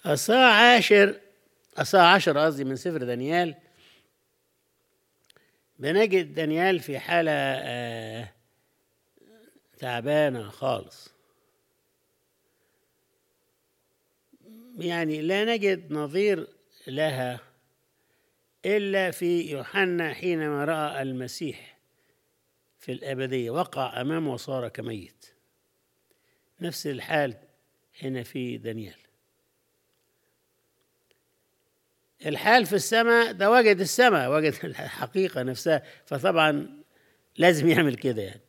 أصاع عاشر أصاع عشر قصدي من سفر دانيال بنجد دانيال في حالة آه تعبانة خالص يعني لا نجد نظير لها إلا في يوحنا حينما رأى المسيح في الأبدية وقع أمامه وصار كميت نفس الحال هنا في دانيال الحال في السماء ده وجد السماء وجد الحقيقة نفسها فطبعا لازم يعمل كده يعني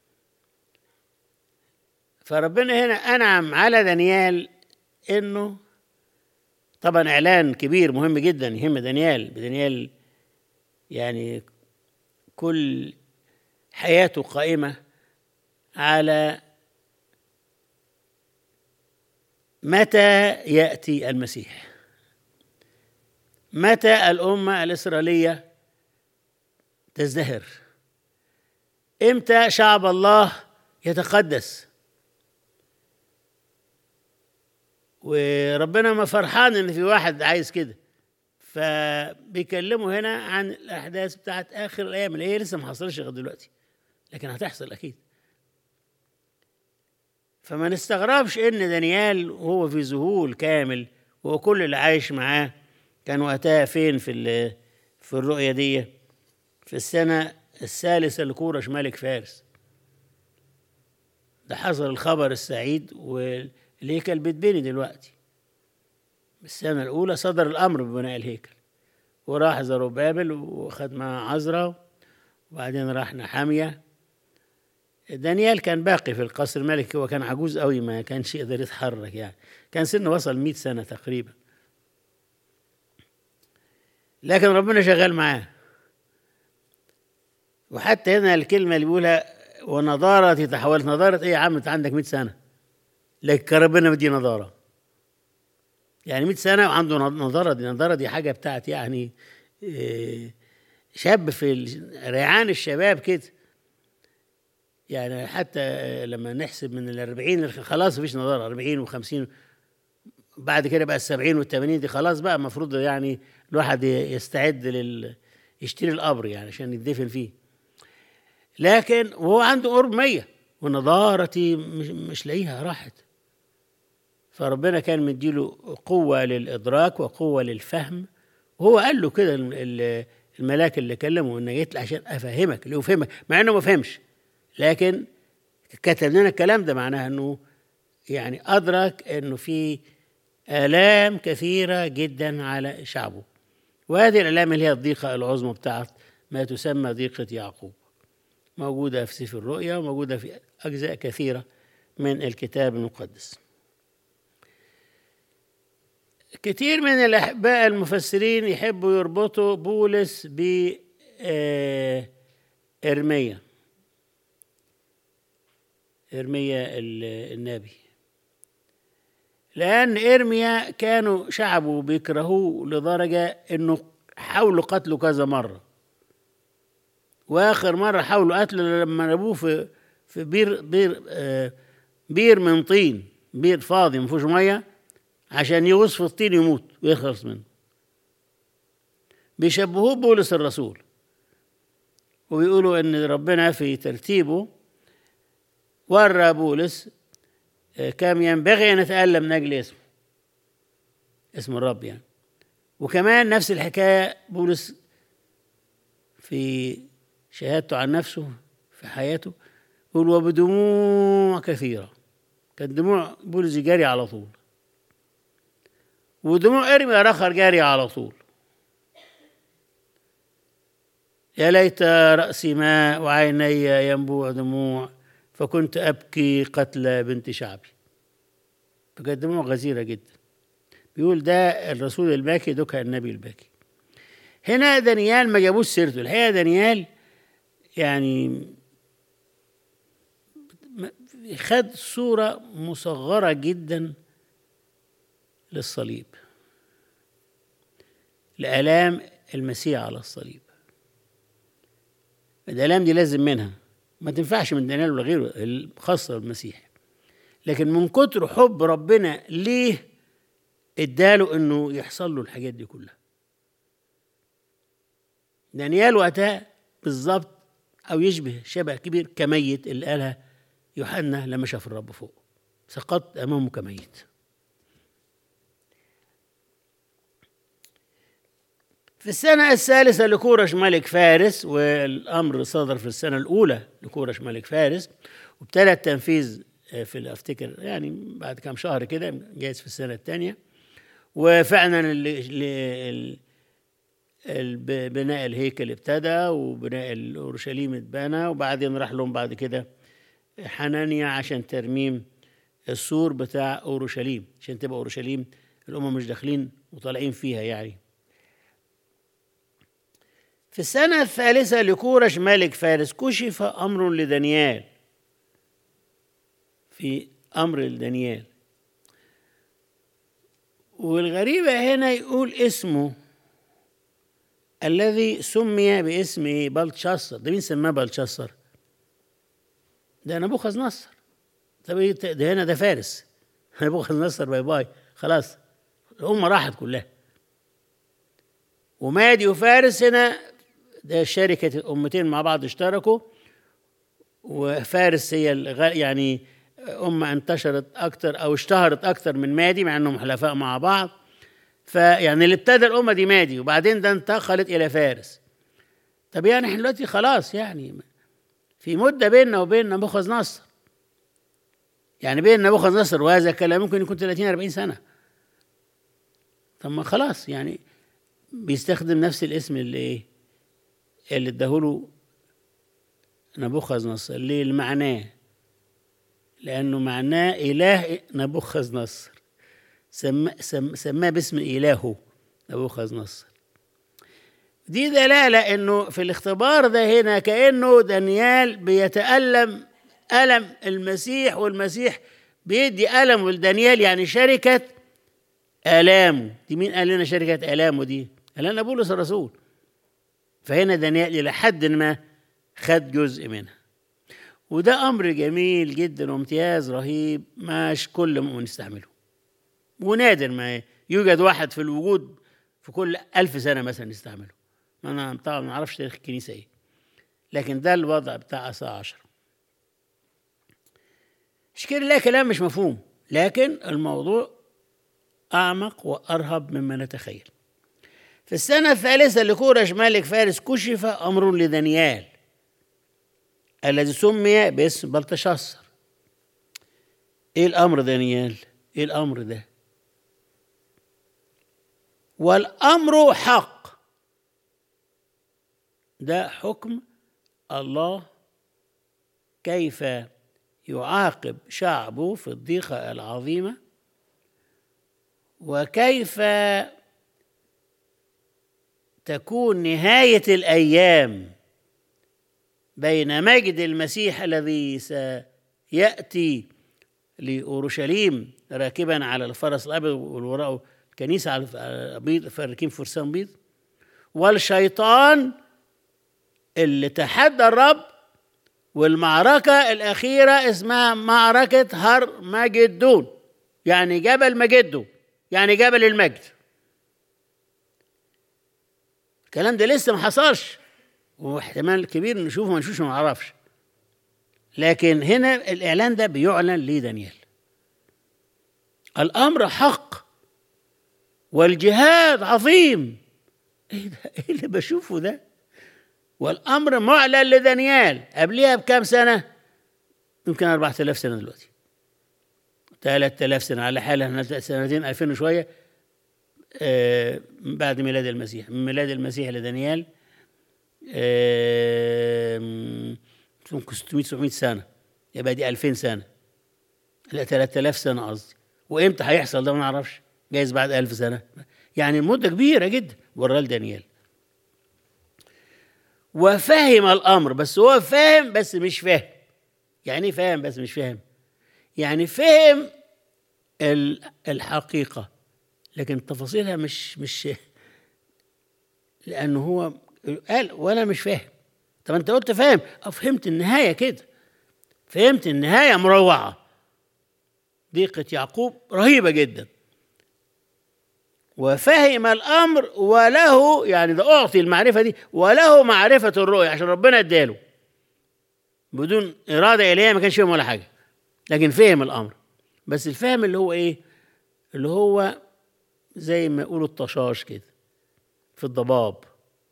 فربنا هنا أنعم على دانيال إنه طبعا إعلان كبير مهم جدا يهم دانيال دانيال يعني كل حياته قائمة على متى يأتي المسيح متى الأمة الإسرائيلية تزدهر إمتى شعب الله يتقدس وربنا ما فرحان ان في واحد عايز كده فبيكلموا هنا عن الاحداث بتاعت اخر الايام اللي هي لسه ما حصلش لغايه دلوقتي لكن هتحصل اكيد فما نستغربش ان دانيال وهو في ذهول كامل وكل اللي عايش معاه كان وقتها فين في في الرؤيه دي في السنه الثالثه لكورش ملك فارس ده حصل الخبر السعيد والهيكل بيتبني دلوقتي السنة الأولى صدر الأمر ببناء الهيكل وراح زروبابل وخد معاه عزرا وبعدين راح نحامية دانيال كان باقي في القصر الملكي هو كان عجوز قوي ما كانش يقدر يتحرك يعني كان سنه وصل مئة سنة تقريبا لكن ربنا شغال معاه وحتى هنا الكلمة اللي بيقولها ونضارة تحولت نضارة ايه يا عم انت عندك 100 سنة لكن ربنا مدي نضارة يعني 100 سنة وعنده نضارة دي نضارة دي حاجة بتاعت يعني إيه شاب في ريعان الشباب كده يعني حتى لما نحسب من الأربعين خلاص مفيش نضارة أربعين وخمسين بعد كده بقى السبعين والثمانين دي خلاص بقى المفروض يعني الواحد يستعد لل يشتري القبر يعني عشان يدفن فيه لكن وهو عنده قرب مية ونضارتي مش, مش لاقيها راحت فربنا كان مديله قوة للإدراك وقوة للفهم وهو قال له كده الملاك اللي كلمه انه جيت عشان افهمك لافهمك مع انه ما فهمش لكن كتب لنا الكلام ده معناها انه يعني ادرك انه في الام كثيره جدا على شعبه وهذه الالام اللي هي الضيقه العظمى بتاعت ما تسمى ضيقه يعقوب موجوده في سفر الرؤيا وموجوده في اجزاء كثيره من الكتاب المقدس كتير من الأحباء المفسرين يحبوا يربطوا بولس ب إرميا إرميا النبي لأن إرميا كانوا شعبه بيكرهوه لدرجة إنه حاولوا قتله كذا مرة وآخر مرة حاولوا قتله لما رموه في في بير بير آه بير من طين بير فاضي ما فيهوش ميه عشان يغوص في الطين يموت ويخلص منه بيشبهوه بولس الرسول وبيقولوا ان ربنا في ترتيبه ورى بولس كم ينبغي ان يتألم من اجل اسمه اسم الرب يعني وكمان نفس الحكايه بولس في شهادته عن نفسه في حياته يقول وبدموع كثيره كان دموع بولس جاري على طول ودموع ارميا رخر جاري على طول يا ليت رأسي ماء وعيني ينبوع دموع فكنت أبكي قتل بنت شعبي فكانت دموع غزيرة جدا بيقول ده الرسول الباكي دوكا النبي الباكي هنا دانيال ما جابوش سيرته الحقيقة دانيال يعني خد صورة مصغرة جدا للصليب لآلام المسيح على الصليب الآلام دي لازم منها ما تنفعش من دانيال ولا غيره الخاصة بالمسيح لكن من كتر حب ربنا ليه اداله انه يحصل له الحاجات دي كلها دانيال وقتها بالظبط او يشبه شبه كبير كميت اللي قالها يوحنا لما شاف الرب فوق سقطت امامه كميت في السنة الثالثة لكورش ملك فارس والأمر صدر في السنة الأولى لكورش ملك فارس وابتدى التنفيذ في أفتكر يعني بعد كام شهر كده جايز في السنة الثانية وفعلا بناء الهيكل ابتدى وبناء اورشليم اتبنى وبعدين راح لهم بعد كده حنانيا عشان ترميم السور بتاع اورشليم عشان تبقى اورشليم الامم مش داخلين وطالعين فيها يعني في السنة الثالثة لكورش ملك فارس كشف أمر لدانيال في أمر لدانيال والغريبة هنا يقول اسمه الذي سمي باسم بلتشاصر ده مين سماه بلتشاصر ده نبوخذ نصر طب ده هنا ده فارس نبوخذ نصر باي باي خلاص الأمة راحت كلها ومادي وفارس هنا ده شركة أمتين مع بعض اشتركوا وفارس هي يعني أمة انتشرت أكتر أو اشتهرت أكتر من مادي مع أنهم حلفاء مع بعض فيعني اللي ابتدى الأمة دي مادي وبعدين ده انتقلت إلى فارس طب يعني احنا دلوقتي خلاص يعني في مدة بيننا وبين نبوخذ نصر يعني بين نبوخذ نصر وهذا الكلام ممكن يكون 30 40 سنة طب ما خلاص يعني بيستخدم نفس الاسم اللي ايه اللي اداهوله نبوخذ نصر ليه المعناه لأنه معناه إله نبوخذ نصر سماه سم باسم إلهه نبوخذ نصر دي دلالة إنه في الاختبار ده هنا كأنه دانيال بيتألم ألم المسيح والمسيح بيدي ألم لدانيال يعني شركة آلامه دي مين قال لنا شركة آلامه دي؟ قال لنا بولس الرسول فهنا دانيال إلى حد ما خد جزء منها وده أمر جميل جدا وامتياز رهيب مش كل مؤمن يستعمله ونادر ما يوجد واحد في الوجود في كل ألف سنة مثلا يستعمله ما أنا طبعا ما أعرفش تاريخ الكنيسة إيه لكن ده الوضع بتاع الساعة عشر مش كده لا كلام مش مفهوم لكن الموضوع أعمق وأرهب مما نتخيل في السنة الثالثة لكورش ملك فارس كشف أمر لدانيال الذي سمي باسم بلتشاصر ايه الامر دانيال ايه الامر ده والامر حق ده حكم الله كيف يعاقب شعبه في الضيقه العظيمه وكيف تكون نهايه الايام بين مجد المسيح الذي سياتي لاورشليم راكبا على الفرس الابيض والوراء الكنيسه على البيض فاركين فرسان بيض والشيطان اللي تحدى الرب والمعركة الأخيرة اسمها معركة هر مجدون يعني جبل مجدو يعني جبل المجد الكلام ده لسه ما حصلش واحتمال كبير نشوفه ما نشوفش ما نعرفش لكن هنا الإعلان ده بيعلن لدانيال الأمر حق والجهاد عظيم ايه ده ايه اللي بشوفه ده والامر معلن لدانيال قبلها بكام سنه يمكن 4000 سنه دلوقتي 3000 سنه على حال احنا سنتين 2000 وشويه آه بعد ميلاد المسيح من ميلاد المسيح لدانيال آه 600 700 سنه يبقى دي 2000 سنه لا 3000 سنه قصدي وامتى هيحصل ده ما نعرفش جايز بعد ألف سنة يعني مدة كبيرة جدا وراه لدانيال وفهم الأمر بس هو فاهم بس مش فاهم يعني ايه فاهم بس مش فاهم يعني فهم الحقيقة لكن تفاصيلها مش مش لأنه هو قال وأنا مش فاهم طب أنت قلت فاهم أه فهمت النهاية كده فهمت النهاية مروعة ضيقة يعقوب رهيبة جدا وفهم الامر وله يعني ده اعطي المعرفه دي وله معرفه الرؤيا عشان ربنا اداله بدون اراده الهيه ما كانش فاهم ولا حاجه لكن فهم الامر بس الفهم اللي هو ايه اللي هو زي ما يقولوا الطشاش كده في الضباب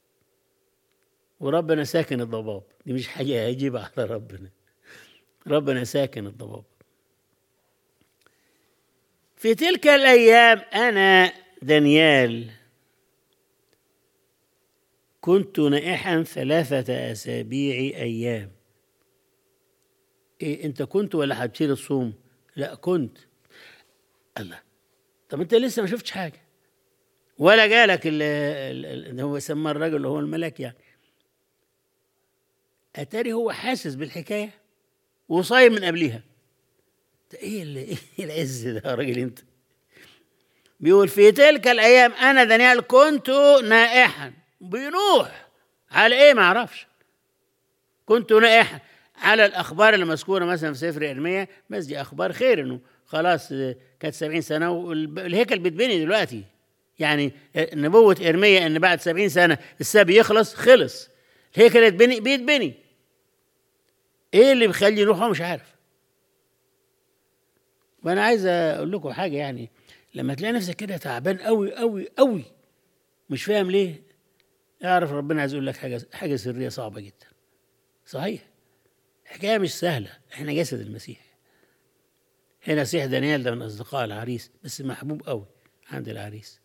وربنا ساكن الضباب دي مش حاجه هيجيبها على ربنا ربنا ساكن الضباب في تلك الايام انا دانيال كنت نائحا ثلاثة أسابيع أيام إيه أنت كنت ولا هتشيل الصوم؟ لا كنت الله طب أنت لسه ما شفتش حاجة ولا جالك اللي هو سماه الراجل اللي هو الملك يعني أتاري هو حاسس بالحكاية وصايم من قبليها ده إيه اللي إيه العز ده يا راجل أنت بيقول في تلك الايام انا دانيال كنت نائحا بينوح على ايه ما اعرفش كنت نائحا على الاخبار المذكوره مثلا في سفر ارميا بس دي اخبار خير انه خلاص كانت سبعين سنه والهيكل بيتبني دلوقتي يعني نبوه ارميا ان بعد سبعين سنه السبي يخلص خلص الهيكل يتبني بيتبني ايه اللي بيخلي يروح مش عارف وانا عايز اقول لكم حاجه يعني لما تلاقي نفسك كده تعبان قوي قوي قوي مش فاهم ليه اعرف ربنا عايز يقول لك حاجه حاجه سريه صعبه جدا صحيح الحكايه مش سهله احنا جسد المسيح هنا سيح دانيال ده من اصدقاء العريس بس محبوب قوي عند العريس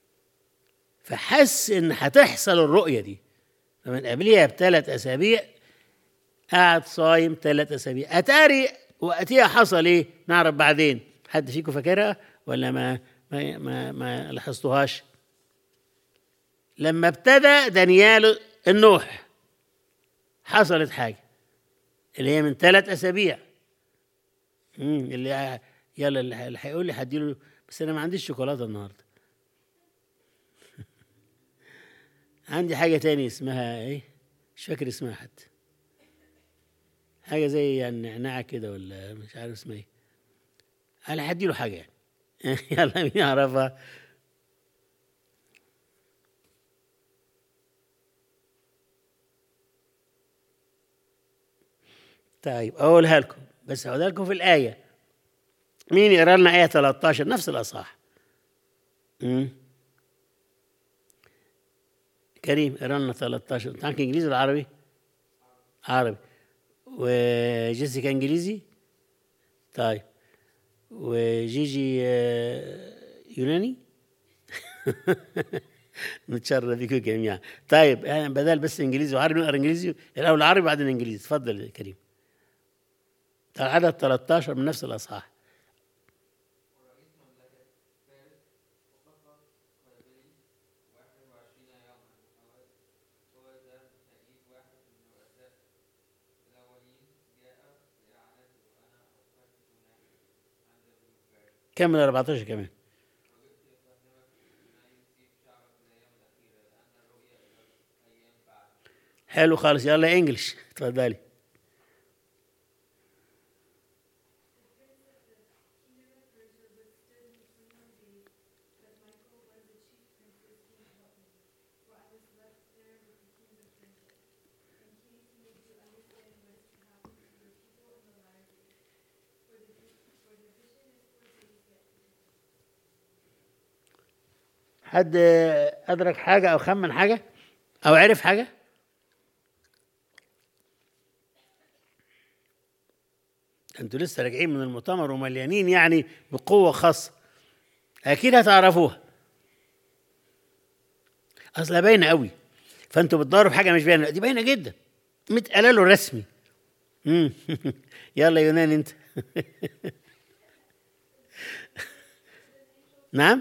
فحس ان هتحصل الرؤيه دي فمن قبلها بثلاث اسابيع قعد صايم ثلاث اسابيع اتاري وقتها حصل ايه نعرف بعدين حد فيكم فاكرها ولا ما ما ما, ما لاحظتوهاش لما ابتدى دانيال النوح حصلت حاجه اللي هي من ثلاث اسابيع اللي يلا اللي هيقول لي هديله بس انا ما عنديش شوكولاته النهارده عندي حاجه تاني اسمها ايه مش فاكر اسمها حتى حاجه زي يعني نعناع كده ولا مش عارف اسمها ايه انا هديله حاجه يعني يلا مين يعرفها طيب اقولها لكم بس اقولها لكم في الايه مين يقرا لنا ايه 13 نفس الاصحاح كريم اقرا لنا 13 انت عندك انجليزي ولا عربي؟ عربي وجيسيكا انجليزي؟ طيب وجيجي يوناني نتشرف بكم جميعا طيب يعني بدل بس انجليزي وعربي نقرا انجليزي الاول عربي بعدين انجليزي تفضل يا كريم العدد 13 من نفس الاصحاح كمل 14 كمان حلو خالص يلا انجلش اتفضلي حد أدرك حاجة أو خمن حاجة أو عرف حاجة أنتوا لسه راجعين من المؤتمر ومليانين يعني بقوة خاصة أكيد هتعرفوها أصلها باينة قوي فأنتوا بتدوروا في حاجة مش باينة دي باينة جدا متقالة له رسمي يلا يونان أنت نعم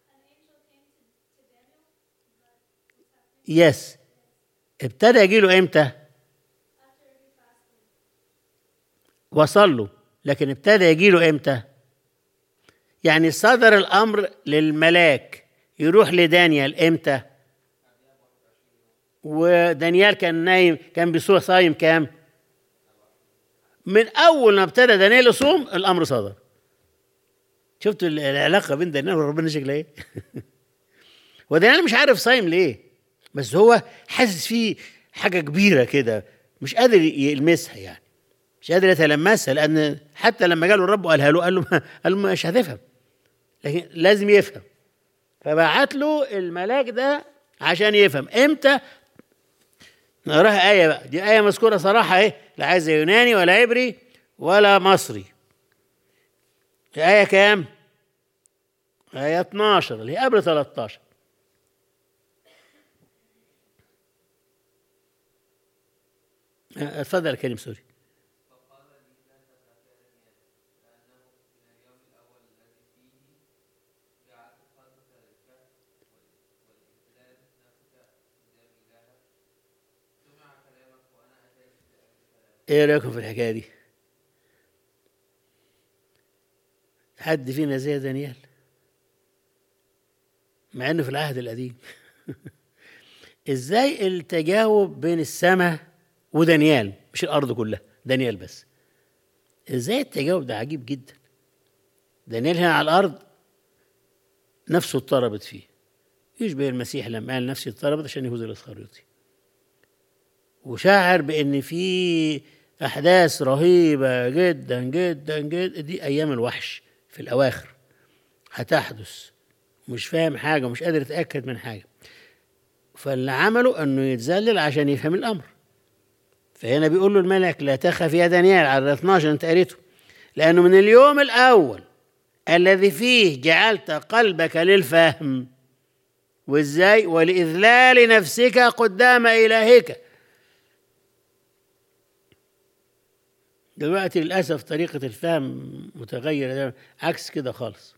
يس ابتدى يجي له امتى وصل له لكن ابتدى يجي له امتى يعني صدر الامر للملاك يروح لدانيال امتى ودانيال كان نايم كان بيصوم صايم كام من اول ما ابتدى دانيال يصوم الامر صدر شفتوا العلاقه بين دانيال وربنا شكلها ايه ودانيال مش عارف صايم ليه بس هو حاسس فيه حاجه كبيره كده مش قادر يلمسها يعني مش قادر يتلمسها لان حتى لما جاله الرب وقالها له قال له قال له مش هتفهم لكن لازم يفهم فبعت له الملاك ده عشان يفهم امتى نقراها آية بقى دي آية مذكورة صراحة اهي لا عايزة يوناني ولا عبري ولا مصري آية كام؟ آية 12 اللي هي قبل 13 اتفضل يا كريم سوري ايه رايكم في الحكايه دي حد فينا زي دانيال مع انه في العهد القديم ازاي التجاوب بين السماء ودانيال مش الارض كلها دانيال بس ازاي التجاوب ده عجيب جدا دانيال هنا على الارض نفسه اضطربت فيه يشبه المسيح لما قال نفسي اضطربت عشان يهوذا الاسخريوطي وشاعر بان في احداث رهيبه جدا جدا جدا دي ايام الوحش في الاواخر هتحدث مش فاهم حاجه ومش قادر يتاكد من حاجه فاللي عمله انه يتذلل عشان يفهم الامر فهنا بيقول له الملك لا تخف يا دانيال على 12 انت قريته لانه من اليوم الاول الذي فيه جعلت قلبك للفهم وازاي ولاذلال نفسك قدام الهك دلوقتي للاسف طريقه الفهم متغيره عكس كده خالص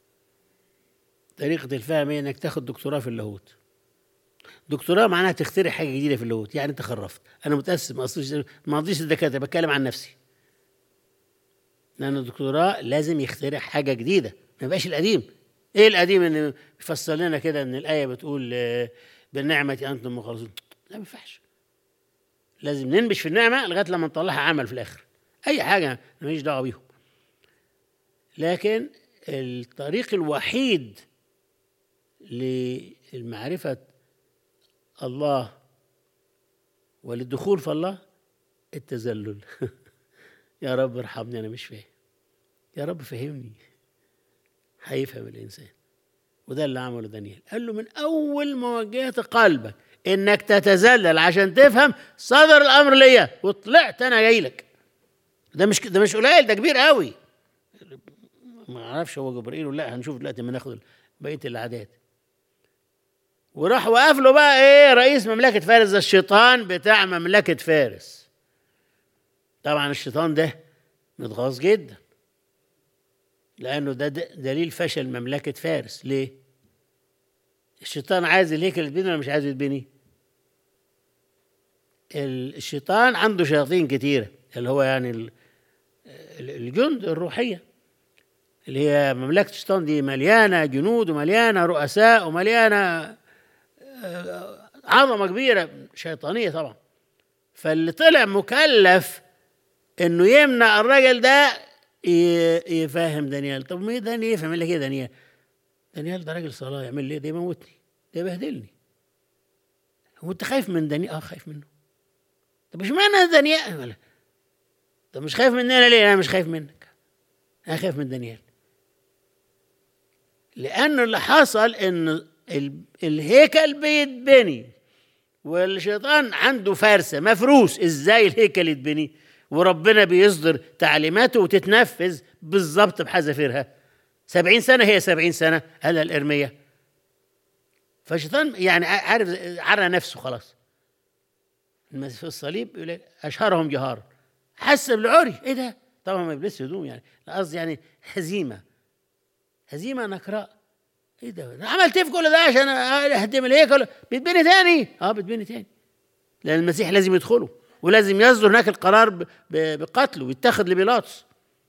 طريقه الفهم هي انك تاخد دكتوراه في اللاهوت دكتوراه معناها تخترع حاجه جديده في اللاهوت يعني انت خرفت انا متاسف ما اصلش ما قضيش الدكاتره بتكلم عن نفسي لان الدكتوراه لازم يخترع حاجه جديده ما يبقاش القديم ايه القديم ان يفسر لنا كده ان الايه بتقول بالنعمه انتم مخلصون لا ما ينفعش لازم ننبش في النعمه لغايه لما نطلعها عمل في الاخر اي حاجه ماليش دعوه بيهم لكن الطريق الوحيد للمعرفه الله وللدخول في الله التذلل يا رب ارحمني انا مش فاهم يا رب فهمني هيفهم الانسان وده اللي عمله دانيال قال له من اول ما وجهت قلبك انك تتذلل عشان تفهم صدر الامر ليا وطلعت انا جاي لك ده مش ده مش قليل ده كبير قوي ما اعرفش هو جبرائيل ولا لا هنشوف دلوقتي لما ناخد بقيه الاعداد وراح وقف له بقى ايه رئيس مملكه فارس ده الشيطان بتاع مملكه فارس طبعا الشيطان ده متغاظ جدا لانه ده دليل فشل مملكه فارس ليه الشيطان عايز الهيكل يتبني ولا مش عايز يتبني الشيطان عنده شياطين كتيره اللي هو يعني الجند الروحيه اللي هي مملكه الشيطان دي مليانه جنود ومليانه رؤساء ومليانه عظمه كبيره شيطانيه طبعا فاللي طلع مكلف انه يمنع الراجل ده يفهم دانيال طب ما دانيال يفهم لك ايه دانيال دانيال ده راجل صلاه يعمل لي ده يموتني ده يبهدلني هو انت خايف من دانيال اه خايف منه طب مش معنى دانيال ولا طب مش خايف مني انا ليه انا مش خايف منك انا خايف من دانيال لانه اللي حصل ان الهيكل بيتبني والشيطان عنده فرسه مفروس ازاي الهيكل يتبني وربنا بيصدر تعليماته وتتنفذ بالظبط بحذافيرها سبعين سنة هي سبعين سنة هلا الإرمية فالشيطان يعني عارف عرى نفسه خلاص في الصليب يقول أشهرهم جهارا حس بالعري إيه ده؟ طبعا ما بيلبسش هدوم يعني قصدي يعني هزيمة هزيمة نكراء ايه ده؟ عملت ايه في كل ده عشان اهدم الهيكل؟ بيتبني تاني اه بيتبني تاني لان المسيح لازم يدخله ولازم يصدر هناك القرار بقتله ويتخذ لبيلاطس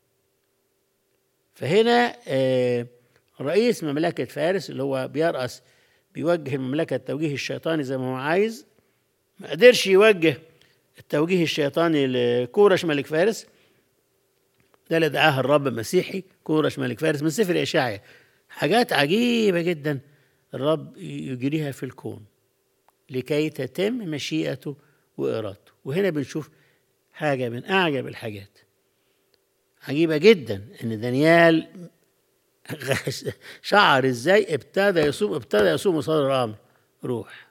فهنا آه رئيس مملكة فارس اللي هو بيرأس بيوجه المملكة التوجيه الشيطاني زي ما هو عايز ما قدرش يوجه التوجيه الشيطاني لكورش ملك فارس ده اللي دعاه الرب مسيحي كورش ملك فارس من سفر إشاعية حاجات عجيبة جدا الرب يجريها في الكون لكي تتم مشيئته وإرادته وهنا بنشوف حاجة من أعجب الحاجات عجيبة جدا إن دانيال شعر إزاي ابتدى يصوم ابتدى يصوم وصار الأمر روح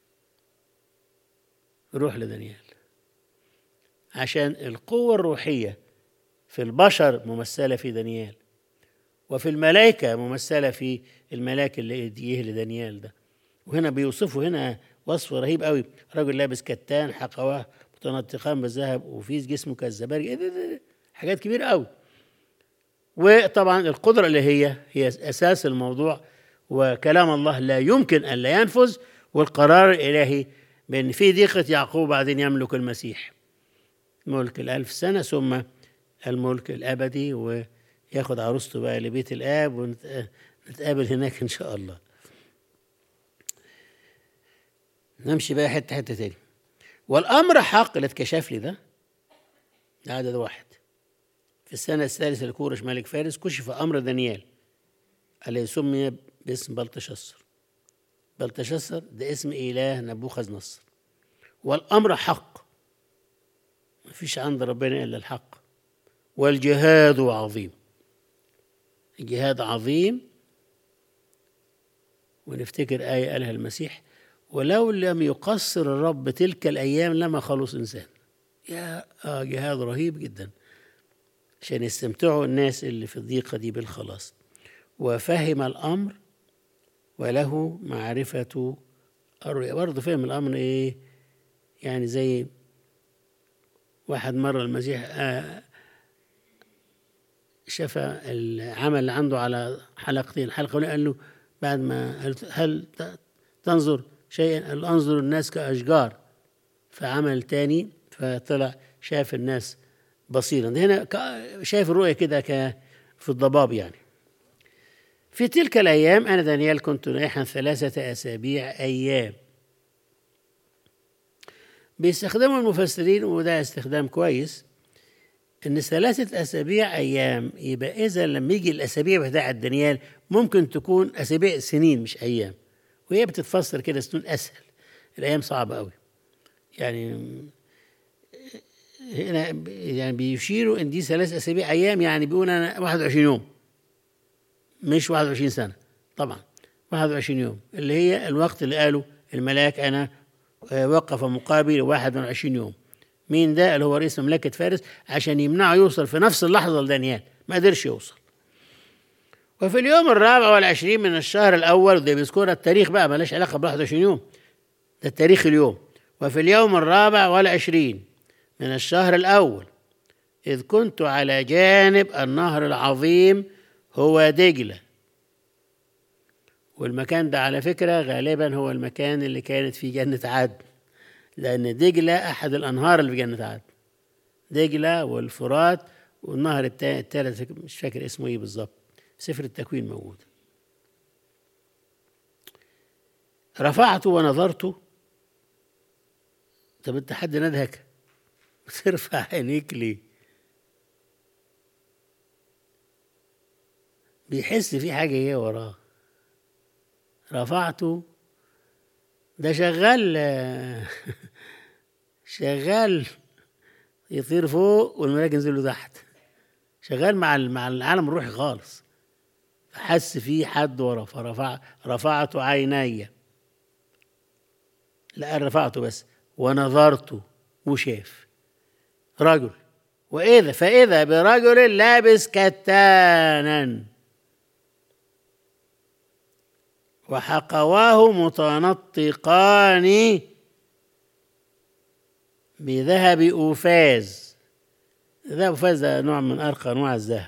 روح لدانيال عشان القوة الروحية في البشر ممثلة في دانيال وفي الملائكة ممثلة في الملاك اللي جه لدانيال ده وهنا بيوصفوا هنا وصف رهيب قوي رجل لابس كتان حقواه متنطقان بالذهب وفي جسمه كالزبارج إيه ده ده ده حاجات كبيرة قوي وطبعا القدرة اللي هي هي أساس الموضوع وكلام الله لا يمكن أن لا ينفذ والقرار الإلهي بأن في ضيقة يعقوب بعدين يملك المسيح ملك الألف سنة ثم الملك الأبدي وياخد عروسته بقى لبيت الآب ونتقابل هناك إن شاء الله نمشي بقى حتة حتة تاني والأمر حق اللي اتكشف لي ده عدد واحد في السنة الثالثة لكورش ملك فارس كشف أمر دانيال الذي سمي باسم بلتشسر بلتشسر ده اسم إله نبوخذ نصر والأمر حق مفيش عند ربنا إلا الحق والجهاد عظيم الجهاد عظيم ونفتكر آية قالها المسيح ولو لم يقصر الرب تلك الأيام لما خلص إنسان يا آه جهاد رهيب جدا عشان يستمتعوا الناس اللي في الضيقة دي بالخلاص وفهم الأمر وله معرفة الرؤيا برضه فهم الأمر إيه يعني زي واحد مرة المسيح آه شاف العمل اللي عنده على حلقتين حلقة قال له بعد ما هل تنظر شيئا قال انظر الناس كأشجار فعمل تاني فطلع شاف الناس بصيرا هنا شايف الرؤية كده في الضباب يعني في تلك الأيام أنا دانيال كنت نائحا ثلاثة أسابيع أيام بيستخدموا المفسرين وده استخدام كويس ان ثلاثة أسابيع أيام يبقى إذا لما يجي الأسابيع بتاعة دانيال ممكن تكون أسابيع سنين مش أيام وهي بتتفسر كده سنون أسهل الأيام صعبة أوي يعني هنا يعني بيشيروا إن دي ثلاث أسابيع أيام يعني بيقول أنا 21 يوم مش 21 سنة طبعا 21 يوم اللي هي الوقت اللي قالوا الملاك أنا وقف مقابل 21 يوم مين ده اللي هو رئيس مملكة فارس عشان يمنعه يوصل في نفس اللحظة لدانيال ما قدرش يوصل وفي اليوم الرابع والعشرين من الشهر الأول ده بيذكر التاريخ بقى ملاش علاقة ب 21 يوم ده التاريخ اليوم وفي اليوم الرابع والعشرين من الشهر الأول إذ كنت على جانب النهر العظيم هو دجلة والمكان ده على فكرة غالبا هو المكان اللي كانت فيه جنة عدن لأن دجلة أحد الأنهار اللي في جنة عدن دجلة والفرات والنهر الثالث مش فاكر اسمه إيه بالظبط سفر التكوين موجود رفعت ونظرت طب انت حد ندهك ترفع عينيك ليه بيحس في حاجة جاية وراه رفعته ده شغال شغال يطير فوق والملاك ينزل له تحت شغال مع مع العالم الروحي خالص فحس فيه حد ورا فرفع رفعت عيني لا رفعته بس ونظرت وشاف رجل وإذا فإذا برجل لابس كتانا وحقواه متنطقان بذهب أوفاز ذهب أوفاز ده نوع من أرقى أنواع الذهب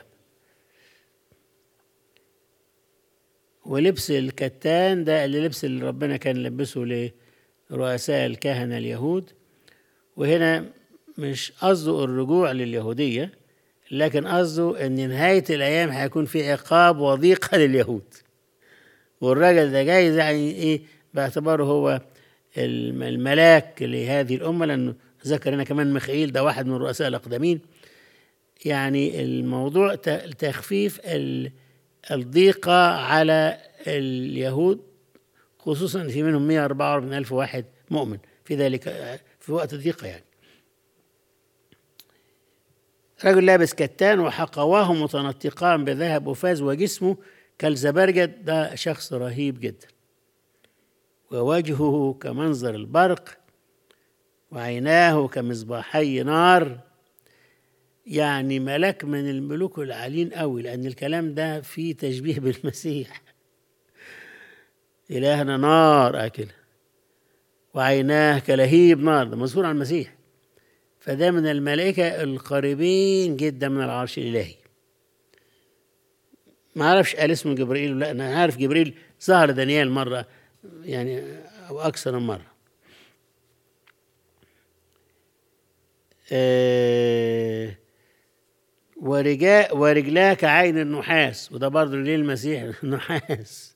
ولبس الكتان ده اللي لبس اللي ربنا كان لبسه لرؤساء الكهنة اليهود وهنا مش قصده الرجوع لليهودية لكن قصده ان نهاية الايام هيكون في عقاب وضيقة لليهود والراجل ده جاي يعني ايه باعتباره هو الملاك لهذه الامة لانه ذكر هنا كمان ميخائيل ده واحد من الرؤساء الاقدمين يعني الموضوع تخفيف الضيقة على اليهود خصوصا في منهم 144 ألف واحد مؤمن في ذلك في وقت ضيقة يعني رجل لابس كتان وحقواه متنطقان بذهب وفاز وجسمه كالزبرجد ده شخص رهيب جدا ووجهه كمنظر البرق وعيناه كمصباحي نار يعني ملك من الملوك العالين قوي لأن الكلام ده فيه تشبيه بالمسيح إلهنا نار آكله وعيناه كلهيب نار ده مذكور عن المسيح فده من الملائكة القريبين جدا من العرش الإلهي ما اعرفش قال اسمه جبريل لا انا عارف جبريل ظهر دانيال مره يعني او اكثر من مره آه ورجاء ورجلاه كعين النحاس وده برضه ليه المسيح نحاس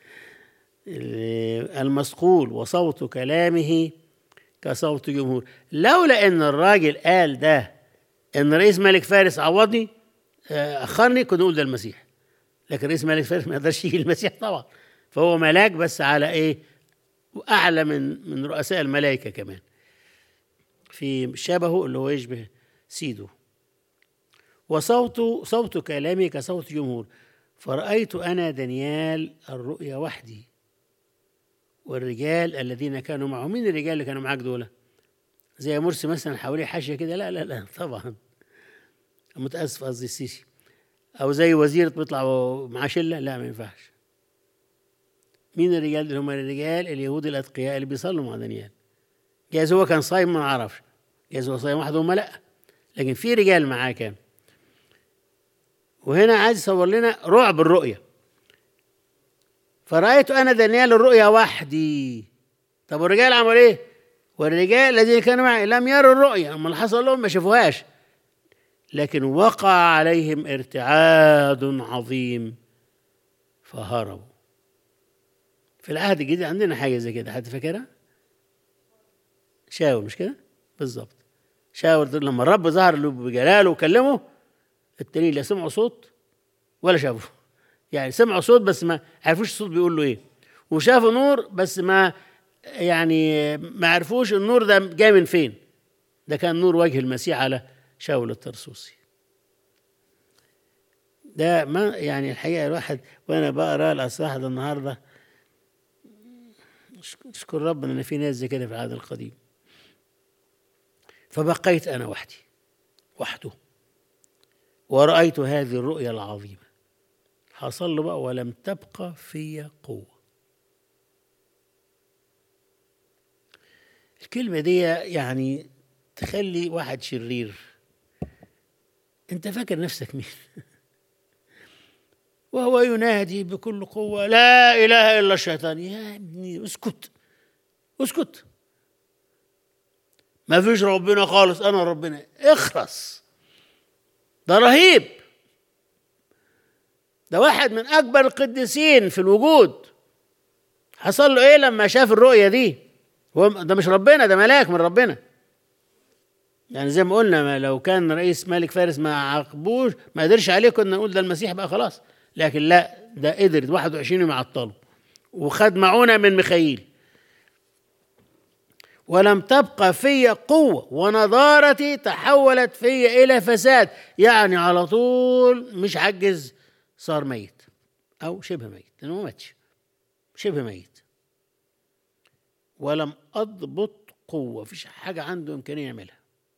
المصقول وصوت كلامه كصوت جمهور لولا ان الراجل قال ده ان رئيس ملك فارس عوضني اخرني كنت اقول ده المسيح لكن رئيس ملك فارس ما يقدرش يجي المسيح طبعا فهو ملاك بس على ايه واعلى من من رؤساء الملائكه كمان في شبهه اللي هو يشبه سيده وصوت صوت كلامي كصوت جمهور فرأيت أنا دانيال الرؤيا وحدي والرجال الذين كانوا معه مين الرجال اللي كانوا معاك دول زي مرسي مثلا حواليه حاشية كده لا لا لا طبعا متأسف قصدي السيسي أو زي وزير بيطلع معاه شلة لا ما ينفعش مين الرجال اللي هم الرجال اليهود الأتقياء اللي بيصلوا مع دانيال جايز هو كان صايم ما نعرفش جايز هو صايم وحده هم لا لكن في رجال معاه كان وهنا عايز يصور لنا رعب الرؤية فرأيت أنا دانيال الرؤيا وحدي طب والرجال عملوا إيه؟ والرجال الذين كانوا معي لم يروا الرؤيا أما اللي حصل لهم ما شافوهاش لكن وقع عليهم ارتعاد عظيم فهربوا في العهد الجديد عندنا حاجة زي كده حد فاكرها؟ شاور مش كده؟ بالظبط شاور لما الرب ظهر له بجلاله وكلمه التانيين لا سمعوا صوت ولا شافوا يعني سمعوا صوت بس ما عرفوش الصوت بيقول له ايه وشافوا نور بس ما يعني ما عرفوش النور ده جاي من فين ده كان نور وجه المسيح على شاول الترسوسي ده ما يعني الحقيقه الواحد وانا بقرا الاصحاح ده النهارده اشكر ربنا ان في ناس زي كده في العهد القديم فبقيت انا وحدي وحده ورأيت هذه الرؤيا العظيمة حصل له بقى ولم تبقى في قوة الكلمة دي يعني تخلي واحد شرير انت فاكر نفسك مين وهو ينادي بكل قوة لا إله إلا الشيطان يا ابني اسكت اسكت ما فيش ربنا خالص أنا ربنا اخرس ده رهيب ده واحد من اكبر القديسين في الوجود حصل له ايه لما شاف الرؤيه دي هو ده مش ربنا ده ملاك من ربنا يعني زي ما قلنا ما لو كان رئيس ملك فارس ما عاقبوش ما قدرش عليه كنا نقول ده المسيح بقى خلاص لكن لا ده قدر 21 يوم يعطله وخد معونه من ميخائيل ولم تبقى في قوة ونضارتي تحولت في إلى فساد يعني على طول مش عجز صار ميت أو شبه ميت لأنه ما ماتش شبه ميت ولم أضبط قوة فيش حاجة عنده إمكانية يعملها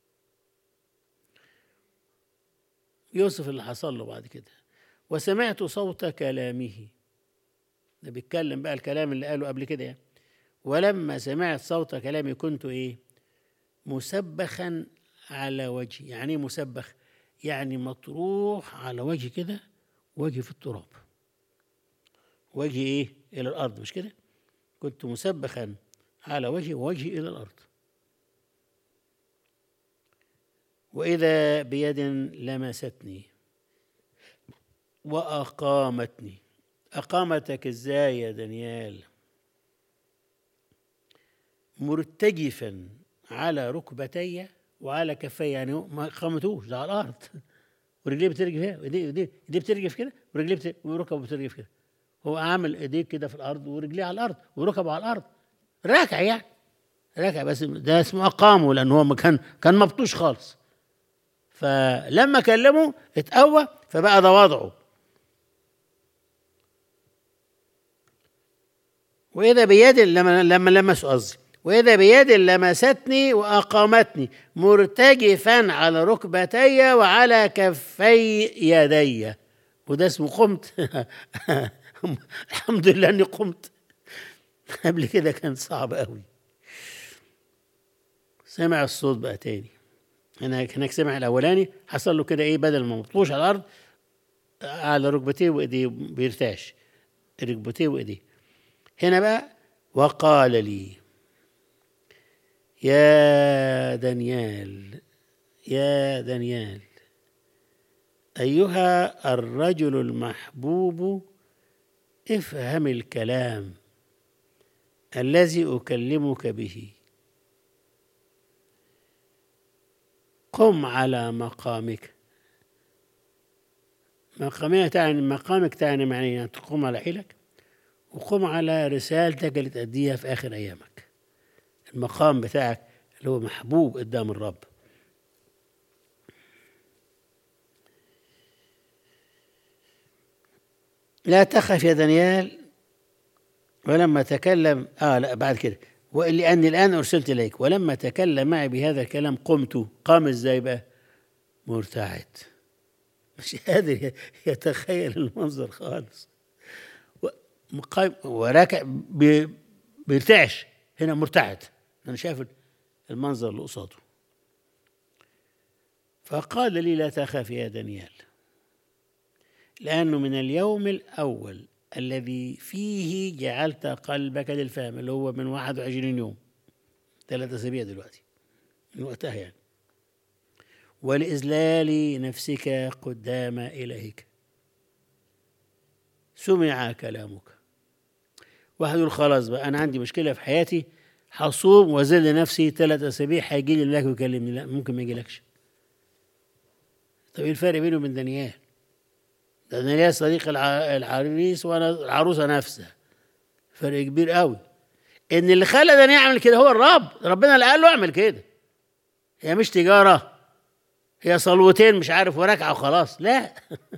يوسف اللي حصل له بعد كده وسمعت صوت كلامه ده بيتكلم بقى الكلام اللي قاله قبل كده يعني ولما سمعت صوت كلامي كنت ايه مسبخا على وجهي يعني ايه مسبخ يعني مطروح على وجهي كده وجهي في التراب وجهي ايه الى الارض مش كده كنت مسبخا على وجهي ووجهي الى الارض واذا بيد لمستني واقامتني اقامتك ازاي يا دانيال مرتجفا على ركبتي وعلى كفي يعني ما قامتوش ده على الارض ورجليه بترجف ايه ودي دي, دي بترجف كده ورجليه بت... وركبه بترجف كده هو عامل ايديه كده في الارض ورجليه على الارض وركبه على الارض راكع يعني راكع بس ده اسمه اقامه لان هو كان كان مبطوش خالص فلما كلمه اتقوى فبقى ده وضعه واذا بيد لما لما لمس قصدي واذا بيد لمستني واقامتني مرتجفا على ركبتي وعلى كفي يدي وده اسمه قمت الحمد لله اني قمت قبل كده كان صعب قوي سمع الصوت بقى تاني هناك هناك سمع الاولاني حصل له كده ايه بدل ما مطوش على الارض على ركبتيه وايديه بيرتاش ركبتيه وايديه هنا بقى وقال لي يا دانيال يا دانيال ايها الرجل المحبوب افهم الكلام الذي اكلمك به قم على مقامك مقامية تعني مقامك تعني معنى أن تقوم على حيلك وقم على رسالتك اللي تأديها في آخر أيامك المقام بتاعك اللي هو محبوب قدام الرب لا تخف يا دانيال ولما تكلم اه لا بعد كده ولأني الآن أرسلت إليك ولما تكلم معي بهذا الكلام قمت قام إزاي بقى مرتعد مش قادر يتخيل المنظر خالص قائم وراكع بيرتعش هنا مرتعد أنا شايف المنظر اللي قصاده فقال لي لا تخاف يا دانيال لأنه من اليوم الأول الذي فيه جعلت قلبك للفهم اللي هو من 21 يوم ثلاثة أسابيع دلوقتي من وقتها يعني ولإذلال نفسك قدام إلهك سمع كلامك واحد يقول خلاص بقى أنا عندي مشكلة في حياتي هصوم وأذل نفسي ثلاث أسابيع هيجي لي الملاك ويكلمني لا ممكن ما يجيلكش طب إيه الفرق بينه وبين دانيال؟ دانيال صديق العريس وانا العروسه نفسها فرق كبير قوي ان اللي خلى دانيال يعمل كده هو الرب ربنا اللي قال له اعمل كده هي مش تجاره هي صلوتين مش عارف وركعه وخلاص لا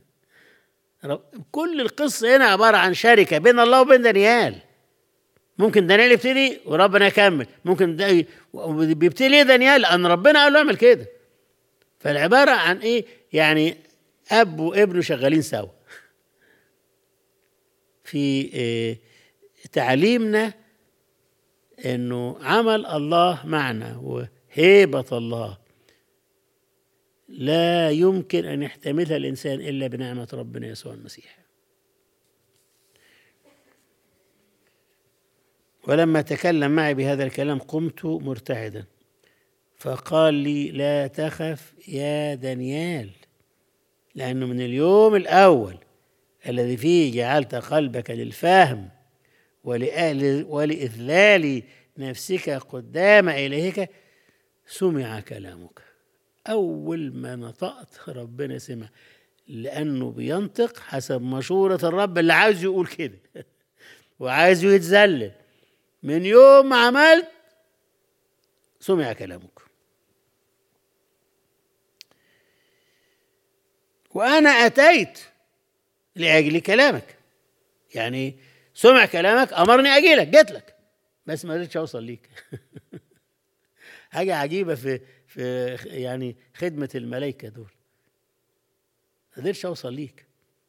كل القصه هنا عباره عن شركه بين الله وبين دانيال ممكن دانيال يبتدي وربنا يكمل ممكن بيبتدي دانيال لان ربنا قال له اعمل كده فالعباره عن ايه يعني اب وابنه شغالين سوا في تعليمنا انه عمل الله معنا وهيبه الله لا يمكن ان يحتملها الانسان الا بنعمه ربنا يسوع المسيح ولما تكلم معي بهذا الكلام قمت مرتعدا فقال لي لا تخف يا دانيال لأنه من اليوم الأول الذي فيه جعلت قلبك للفهم ولأهل ولإذلال نفسك قدام إلهك سمع كلامك أول ما نطقت ربنا سمع لأنه بينطق حسب مشورة الرب اللي عايز يقول كده وعايزه يتذلل من يوم ما عملت سمع كلامك وأنا أتيت لأجل كلامك يعني سمع كلامك أمرني أجي لك جيت لك بس ما قدرتش أوصل ليك حاجة عجيبة في في يعني خدمة الملائكة دول ما قدرتش أوصل ليك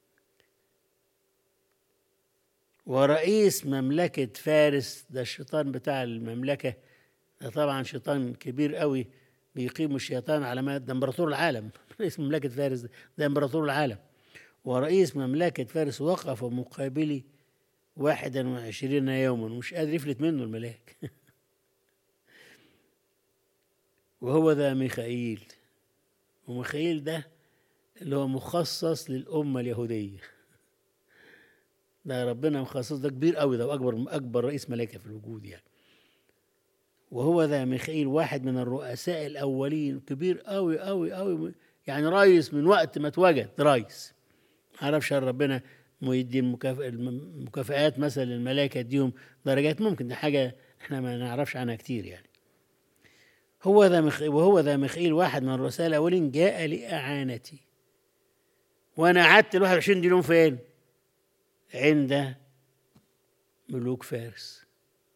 ورئيس مملكة فارس ده الشيطان بتاع المملكة ده طبعا شيطان كبير قوي بيقيم الشيطان على ما ده امبراطور العالم رئيس مملكة فارس ده, ده امبراطور العالم ورئيس مملكة فارس وقف مقابلي واحدا وعشرين يوما مش قادر يفلت منه الملاك وهو ذا ميخائيل وميخائيل ده اللي هو مخصص للأمة اليهودية ده ربنا مخصص ده كبير قوي ده أكبر أكبر رئيس ملائكة في الوجود يعني وهو ذا ميخائيل واحد من الرؤساء الأولين كبير قوي قوي قوي يعني رئيس من وقت ما اتوجد رئيس معرفش ربنا ويدي المكاف- المكافآت مثلا للملائكة يديهم درجات ممكن دي حاجة احنا ما نعرفش عنها كتير يعني هو ذا مخ... وهو ذا مخيل واحد من الرسائل الأولين جاء لإعانتي وأنا قعدت ال 21 دي يوم فين؟ عند ملوك فارس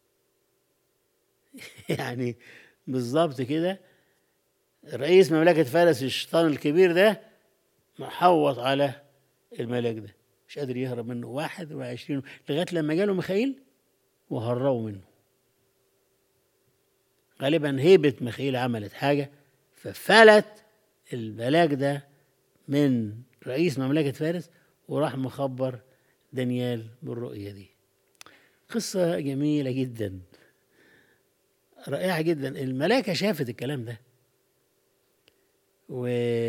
يعني بالظبط كده رئيس مملكة فارس الشيطان الكبير ده محوط على الملك ده مش قادر يهرب منه واحد وعشرين لغاية لما جاله ميخائيل وهربوا منه غالبا هيبة ميخائيل عملت حاجة ففلت الملاك ده من رئيس مملكة فارس وراح مخبر دانيال بالرؤية دي قصة جميلة جدا رائعة جدا الملائكة شافت الكلام ده و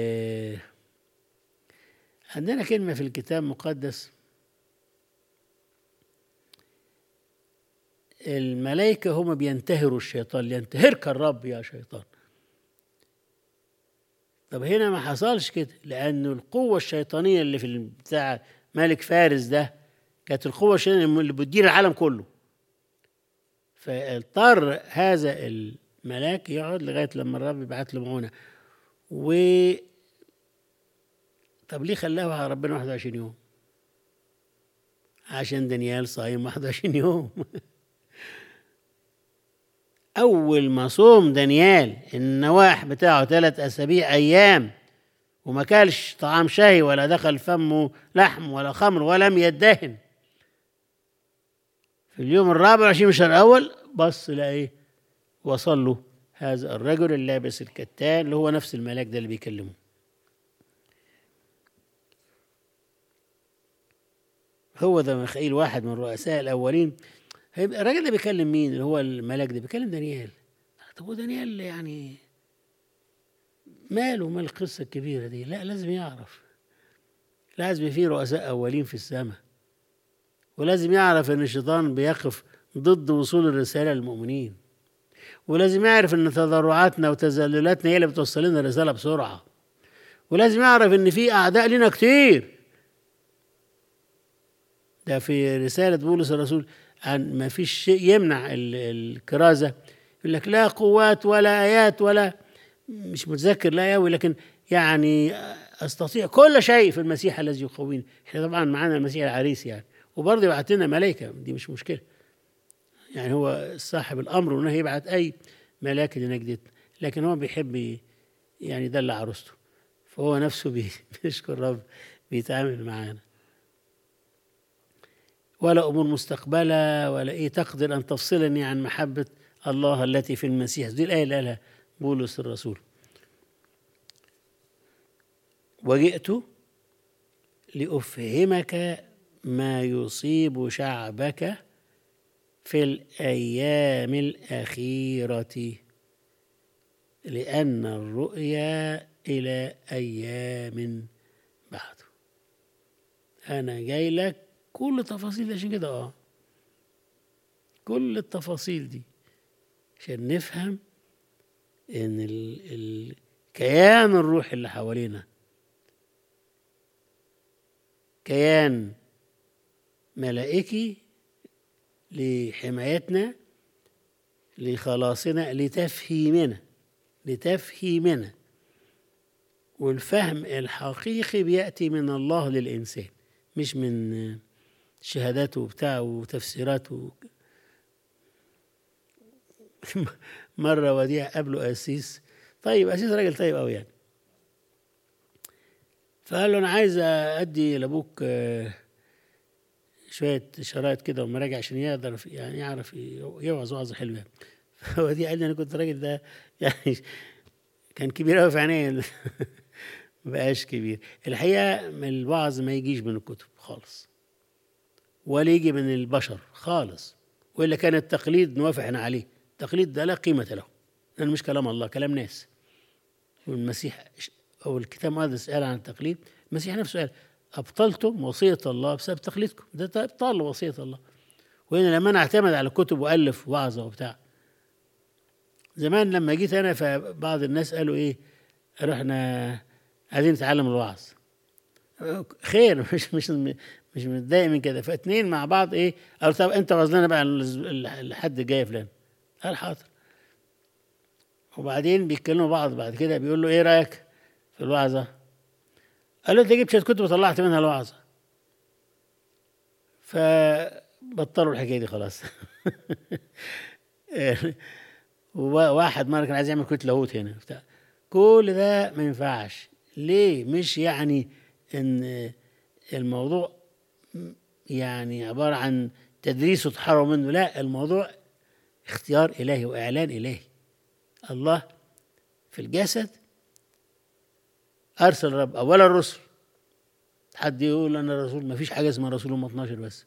عندنا كلمة في الكتاب المقدس الملائكة هم بينتهروا الشيطان لينتهرك الرب يا شيطان طب هنا ما حصلش كده لأنه القوة الشيطانية اللي في بتاع ملك فارس ده كانت القوة الشيطانية اللي بتدير العالم كله فاضطر هذا الملاك يقعد لغاية لما الرب يبعت له معونة و طب ليه خلاها ربنا 21 يوم عشان دانيال صايم 21 يوم أول ما صوم دانيال النواح بتاعه ثلاث أسابيع أيام وما كلش طعام شهي ولا دخل فمه لحم ولا خمر ولم يدهن في اليوم الرابع والعشرين من الشهر الأول بص لقى إيه وصل له هذا الرجل اللابس الكتان اللي هو نفس الملاك ده اللي بيكلمه هو ذا ميخائيل واحد من الرؤساء الأولين هيبقى الراجل ده بيكلم مين اللي هو الملاك ده بيكلم دانيال طب ودانيال يعني ماله مال القصة الكبيرة دي لا لازم يعرف لازم في رؤساء أولين في السماء ولازم يعرف ان الشيطان بيقف ضد وصول الرسالة للمؤمنين ولازم يعرف ان تضرعاتنا وتذللاتنا هي اللي بتوصل لنا الرسالة بسرعة ولازم يعرف ان في اعداء لنا كتير ده في رسالة بولس الرسول عن ما فيش شيء يمنع ال- الكرازة يقول لك لا قوات ولا آيات ولا مش متذكر لا قوي لكن يعني استطيع كل شيء في المسيح الذي يقويني احنا طبعا معانا المسيح العريس يعني وبرضه يبعت لنا ملائكه دي مش مشكله يعني هو صاحب الامر انه يبعت اي ملاك لنجدتنا لكن هو بيحب ي- يعني يدلع عروسته فهو نفسه بي- بيشكر رب بيتعامل معانا ولا امور مستقبله ولا ايه تقدر ان تفصلني عن محبه الله التي في المسيح دي الايه اللي قالها بولس الرسول وجئت لافهمك ما يصيب شعبك في الايام الاخيره لان الرؤيا الى ايام بعد انا جاي لك كل التفاصيل دي عشان كده اه كل التفاصيل دي عشان نفهم ان ال- الكيان الروحي اللي حوالينا كيان ملائكي لحمايتنا لخلاصنا لتفهيمنا لتفهيمنا والفهم الحقيقي بيأتي من الله للإنسان مش من شهاداته وبتاعه وتفسيراته مرة وديع قابله قسيس طيب قسيس راجل طيب قوي يعني فقال له أنا عايز أدي لأبوك آه، شوية شرايط كده ومراجع عشان يقدر في- يعني يعرف يوعظ وعظة حلوة يعني. فوديع قال لي أنا كنت الراجل ده يعني كان كبير قوي في عينيا ما بقاش كبير الحقيقة من الوعظ ما يجيش من الكتب خالص ولا يجي من البشر خالص والا كان التقليد نوافق احنا عليه التقليد ده لا قيمه له لانه مش كلام الله كلام ناس والمسيح او الكتاب المقدس قال عن التقليد المسيح نفسه قال ابطلتم وصيه الله بسبب تقليدكم ده ابطال وصيه الله وهنا لما انا اعتمد على كتب والف وعظه وبتاع زمان لما جيت انا فبعض الناس قالوا ايه قالوا احنا عايزين نتعلم الوعظ خير مش مش مش متضايق من كده فاتنين مع بعض ايه قالوا طب انت وزننا بقى الحد الجاي فلان قال حاضر وبعدين بيتكلموا بعض بعد كده بيقول له ايه رايك في الوعظه قال له انت جبت شويه كتب وطلعت منها الوعظه فبطلوا الحكايه دي خلاص وواحد مره كان عايز يعمل كتله لاهوت هنا بتاع كل ده ما ينفعش ليه مش يعني ان الموضوع يعني عباره عن تدريس وتحرر منه لا الموضوع اختيار الهي واعلان الهي الله في الجسد ارسل رب اولا الرسل حد يقول انا رسول ما فيش حاجه اسمها رسول هم 12 بس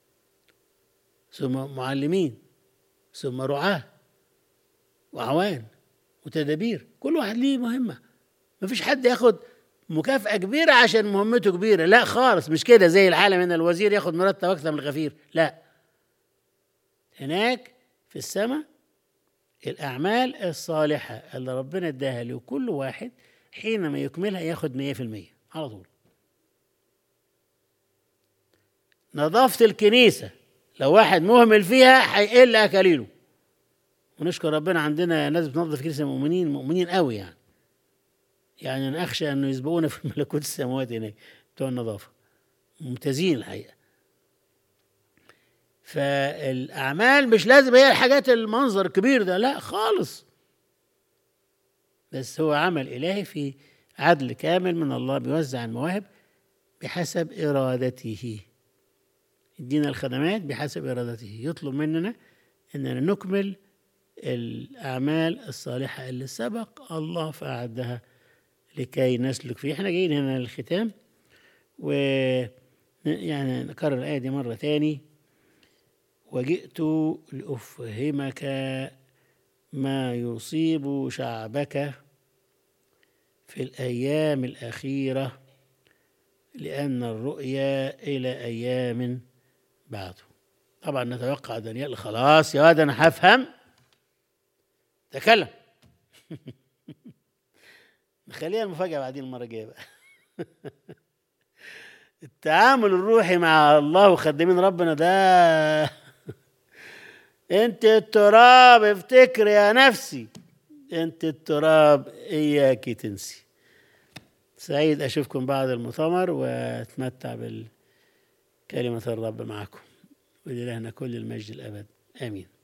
ثم معلمين ثم رعاه وعوان وتدابير كل واحد ليه مهمه ما فيش حد ياخد مكافأة كبيرة عشان مهمته كبيرة لا خالص مش كده زي العالم ان الوزير ياخد مرتب اكثر من الغفير لا هناك في السماء الأعمال الصالحة اللي ربنا اداها لكل واحد حينما يكملها ياخد مية في المية على طول نظافة الكنيسة لو واحد مهمل فيها هيقل أكاليله ونشكر ربنا عندنا ناس بتنظف كنيسة مؤمنين مؤمنين قوي يعني يعني أنا أخشى أنه يسبقونا في ملكوت السماوات هناك بتوع النظافة ممتازين الحقيقة فالأعمال مش لازم هي الحاجات المنظر الكبير ده لا خالص بس هو عمل إلهي في عدل كامل من الله بيوزع المواهب بحسب إرادته يدينا الخدمات بحسب إرادته يطلب مننا أننا نكمل الأعمال الصالحة اللي سبق الله فأعدها لكي نسلك فيه احنا جايين هنا للختام و يعني نكرر الآية دي مرة تاني وجئت لأفهمك ما يصيب شعبك في الأيام الأخيرة لأن الرؤيا إلى أيام بعده طبعا نتوقع دانيال خلاص يا واد أنا هفهم تكلم نخليها المفاجأة بعدين المرة الجاية بقى التعامل الروحي مع الله وخدمين ربنا ده انت التراب افتكر يا نفسي انت التراب اياك تنسي سعيد اشوفكم بعد المؤتمر واتمتع بالكلمة الرب معكم ولله كل المجد الابد امين